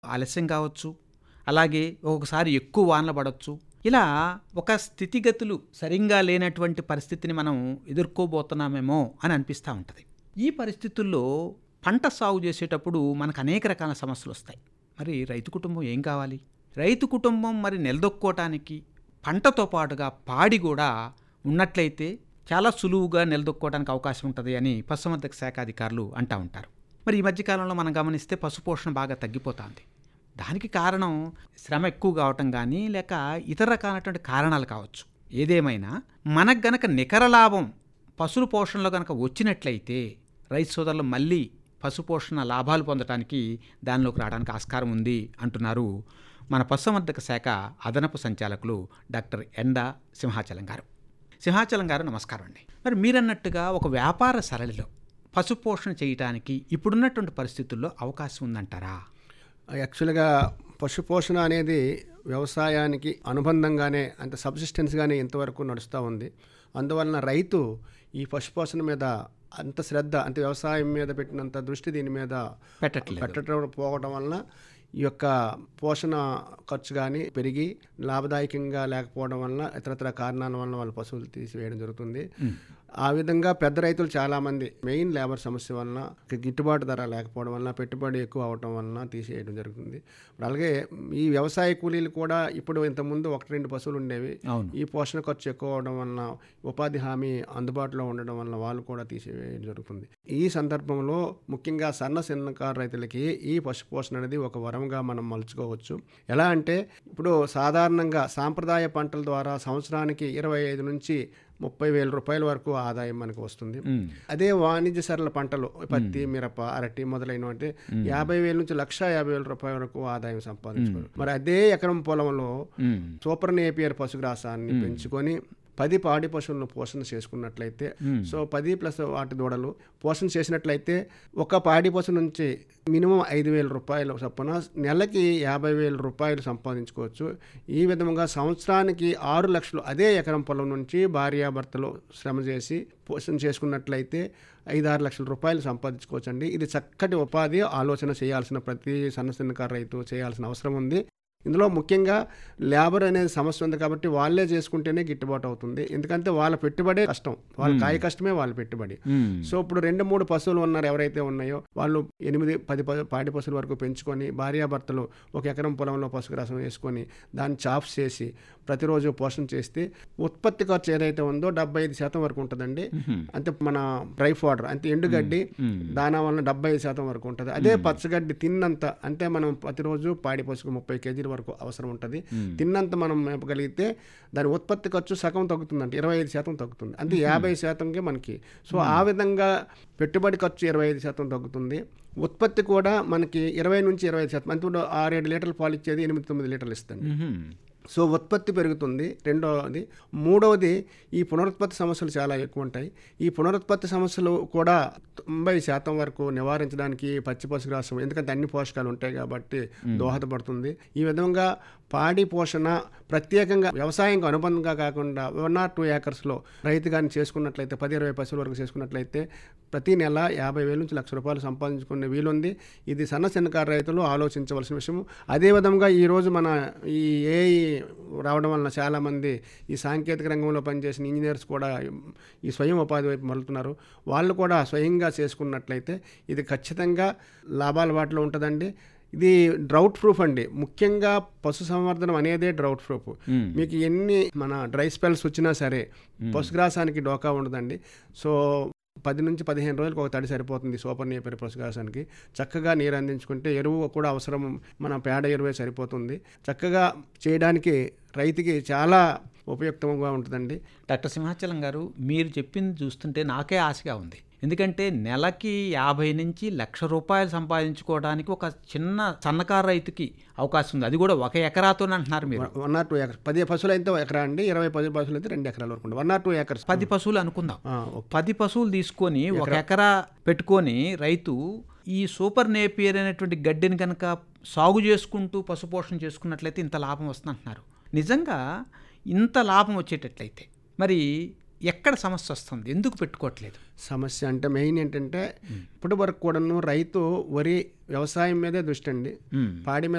ఆలస్యం కావచ్చు అలాగే ఒక్కొక్కసారి ఎక్కువ వానలు పడవచ్చు ఇలా ఒక స్థితిగతులు సరిగ్గా లేనటువంటి పరిస్థితిని మనం ఎదుర్కోబోతున్నామేమో అని అనిపిస్తూ ఉంటుంది ఈ పరిస్థితుల్లో పంట సాగు చేసేటప్పుడు మనకు అనేక రకాల సమస్యలు వస్తాయి మరి రైతు కుటుంబం ఏం కావాలి రైతు కుటుంబం మరి నిలదొక్కోవటానికి పంటతో పాటుగా పాడి కూడా ఉన్నట్లయితే చాలా సులువుగా నిలదొక్కోవడానికి అవకాశం ఉంటుంది అని పశుసంవర్ధక శాఖ అధికారులు అంటూ ఉంటారు మరి ఈ మధ్యకాలంలో మనం గమనిస్తే పశుపోషణ బాగా తగ్గిపోతుంది దానికి కారణం శ్రమ ఎక్కువ కావటం కానీ లేక ఇతర రకాలైనటువంటి కారణాలు కావచ్చు ఏదేమైనా మనకు గనక నికర లాభం పశువుల పోషణలో గనక వచ్చినట్లయితే రైతు సోదరులు మళ్ళీ పశుపోషణ లాభాలు పొందడానికి దానిలోకి రావడానికి ఆస్కారం ఉంది అంటున్నారు మన పశుసంవర్ధక శాఖ అదనపు సంచాలకులు డాక్టర్ ఎండా సింహాచలం గారు సింహాచలం గారు నమస్కారం అండి మరి మీరన్నట్టుగా ఒక వ్యాపార సరళిలో పశుపోషణ చేయటానికి ఇప్పుడున్నటువంటి పరిస్థితుల్లో అవకాశం ఉందంటారా యాక్చువల్గా పశుపోషణ అనేది వ్యవసాయానికి అనుబంధంగానే అంటే సబ్సిస్టెన్స్గానే ఇంతవరకు నడుస్తూ ఉంది అందువలన రైతు ఈ పశుపోషణ మీద అంత శ్రద్ధ అంటే వ్యవసాయం మీద పెట్టినంత దృష్టి దీని మీద పెట్టట్లేదు పెట్టడం పోవడం వలన ఈ యొక్క పోషణ ఖర్చు కానీ పెరిగి లాభదాయకంగా లేకపోవడం వలన ఇతరతర కారణాల వలన వాళ్ళ పశువులు తీసివేయడం జరుగుతుంది ఆ విధంగా పెద్ద రైతులు చాలామంది మెయిన్ లేబర్ సమస్య వలన గిట్టుబాటు ధర లేకపోవడం వలన పెట్టుబడి ఎక్కువ అవడం వలన తీసేయడం జరుగుతుంది ఇప్పుడు అలాగే ఈ వ్యవసాయ కూలీలు కూడా ఇప్పుడు ఇంతకుముందు ఒకటి రెండు పశువులు ఉండేవి అవును ఈ పోషణ ఖర్చు ఎక్కువ అవడం వలన ఉపాధి హామీ అందుబాటులో ఉండడం వలన వాళ్ళు కూడా తీసివేయడం జరుగుతుంది ఈ సందర్భంలో ముఖ్యంగా సన్న చిన్నకారు రైతులకి ఈ పశు పోషణ అనేది ఒక వరంగా మనం మలుచుకోవచ్చు ఎలా అంటే ఇప్పుడు సాధారణంగా సాంప్రదాయ పంటల ద్వారా సంవత్సరానికి ఇరవై ఐదు నుంచి ముప్పై వేల రూపాయల వరకు ఆదాయం మనకు వస్తుంది ఉమ్. అదే వాణిజ్య సరళ పంటలు పత్తి మిరప అరటి మొదలైనవి అంటే యాభై వేల నుంచి లక్ష యాభై వేల రూపాయల వరకు ఆదాయం సంపాదించుకోరు మరి అదే ఎకరం పొలంలో ఉమ్. సూపర్ నేపియర్ పశుగ్రాసాన్ని పెంచుకొని పది పాడి పశువులను పోషణ చేసుకున్నట్లయితే సో పది ప్లస్ వాటి దూడలు పోషణ చేసినట్లయితే ఒక పాడి పశువు నుంచి మినిమం ఐదు వేల రూపాయలు చొప్పున నెలకి యాభై వేల రూపాయలు సంపాదించుకోవచ్చు ఈ విధంగా సంవత్సరానికి ఆరు లక్షలు అదే ఎకరం పొలం నుంచి భార్యాభర్తలు శ్రమ చేసి పోషణ చేసుకున్నట్లయితే ఐదు ఆరు లక్షల రూపాయలు సంపాదించుకోవచ్చండి ఇది చక్కటి ఉపాధి ఆలోచన చేయాల్సిన ప్రతి సన్న చిన్నకారు రైతు చేయాల్సిన అవసరం ఉంది ఇందులో ముఖ్యంగా లేబర్ అనేది సమస్య ఉంది కాబట్టి వాళ్ళే చేసుకుంటేనే గిట్టుబాటు అవుతుంది ఎందుకంటే వాళ్ళ పెట్టుబడే కష్టం వాళ్ళ కాయ కష్టమే వాళ్ళ పెట్టుబడి ఉమ్. సో ఇప్పుడు రెండు మూడు పశువులు ఉన్నారు ఎవరైతే ఉన్నాయో వాళ్ళు ఎనిమిది పది ప- పాడి పశువుల వరకు పెంచుకొని భార్యాభర్తలు ఒక ఎకరం పొలంలో పశుగ్రాసం వేసుకొని దాన్ని చాప్స్ చేసి ప్రతిరోజు పోషణ చేస్తే ఉత్పత్తి ఖర్చు ఏదైతే ఉందో డెబ్బై ఐదు శాతం వరకు ఉంటుందండి అంటే మన డ్రై ఫాడర్ అంటే ఎండుగడ్డి దానా వలన డెబ్బై ఐదు శాతం వరకు ఉంటుంది అదే పచ్చగడ్డి తిన్నంత అంటే మనం ప్రతిరోజు పాడి పశువుకు ముప్పై కేజీల వరకు అవసరం ఉంటుంది తిన్నంత మనం మేపగలిగితే దాని ఉత్పత్తి ఖర్చు సగం తగ్గుతుందంటే ఇరవై ఐదు శాతం తగ్గుతుంది అంటే యాభై శాతంకే మనకి సో ఆ విధంగా పెట్టుబడి ఖర్చు ఇరవై ఐదు శాతం తగ్గుతుంది ఉత్పత్తి కూడా మనకి ఇరవై నుంచి ఇరవై ఐదు శాతం అంటే ఇప్పుడు ఆరేడు లీటర్లు పాలు ఇచ్చేది ఎనిమిది తొమ్మిది లీటర్లు ఇస్తుంది ఉహుం. సో ఉత్పత్తి పెరుగుతుంది రెండవది మూడవది ఈ పునరుత్పత్తి సమస్యలు చాలా ఎక్కువ ఉంటాయి ఈ పునరుత్పత్తి సమస్యలు కూడా తొంభై శాతం వరకు నివారించడానికి పచ్చి పశుగ్రాసం ఎందుకంటే అన్ని పోషకాలు ఉంటాయి కాబట్టి దోహదపడుతుంది ఈ విధంగా పాడి పోషణ ప్రత్యేకంగా వ్యవసాయంగా అనుబంధంగా కాకుండా వన్ ఆర్ టూ ఏకర్స్లో రైతు కానీ చేసుకున్నట్లయితే పది ఇరవై పశువుల వరకు చేసుకున్నట్లయితే ప్రతి నెల యాభై వేల నుంచి లక్ష రూపాయలు సంపాదించుకునే వీలుంది ఇది సన్న చిన్నకారు రైతులు ఆలోచించవలసిన విషయం అదేవిధంగా ఈరోజు మన ఈ ఏఐ రావడం వలన చాలామంది ఈ సాంకేతిక రంగంలో పనిచేసిన ఇంజనీర్స్ కూడా ఈ స్వయం ఉపాధి వైపు మలుతున్నారు వాళ్ళు కూడా స్వయంగా చేసుకున్నట్లయితే ఇది ఖచ్చితంగా లాభాల వాటిలో ఉంటుందండి ఇది డ్రౌట్ ప్రూఫ్ అండి ముఖ్యంగా పశు సంవర్ధనం అనేదే డ్రౌట్ ప్రూఫ్ మ్మ్. మీకు ఎన్ని మన డ్రై స్పెల్స్ వచ్చినా సరే పశుగ్రాసానికి డోకా ఉండదండి సో పది నుంచి పదిహేను రోజులకు ఒక తడి సరిపోతుంది సూపర్ నేపర్ పశుగ్రాసానికి చక్కగా నీరు అందించుకుంటే ఎరువు కూడా అవసరం మన పేడ ఎరువే సరిపోతుంది చక్కగా చేయడానికి రైతుకి చాలా ఉపయుక్తంగా ఉంటుందండి డాక్టర్ సింహాచలం గారు మీరు చెప్పింది చూస్తుంటే నాకే ఆశగా ఉంది ఎందుకంటే నెలకి యాభై నుంచి లక్ష రూపాయలు సంపాదించుకోవడానికి ఒక చిన్న సన్నకారు రైతుకి అవకాశం ఉంది అది కూడా ఒక ఎకరాతోనే అంటున్నారు మీరు వన్ ఆర్ టూ ఏకర్స్ పది పశువులు అయితే ఒక ఎకరా అండి ఇరవై పది పశువులు అయితే రెండు ఎకరాల వరకు వన్ ఆర్ టూ ఏకర్స్ పది పశువులు అనుకుందాం ఆ, ఓకే. పది పశువులు తీసుకొని ఒక ఎకరా పెట్టుకొని రైతు ఈ సూపర్ నేపియర్ అనేటువంటి గడ్డిని కనుక సాగు చేసుకుంటూ పశుపోషణ చేసుకున్నట్లయితే ఇంత లాభం వస్తుంది అంటున్నారు నిజంగా ఇంత లాభం వచ్చేటట్లయితే మరి ఎక్కడ సమస్య వస్తుంది ఎందుకు పెట్టుకోవట్లేదు సమస్య అంటే మెయిన్ ఏంటంటే ఇప్పటి వరకు కూడాను రైతు వరి వ్యవసాయం మీదే దృష్టి అండి మ్మ్. పాడి మీద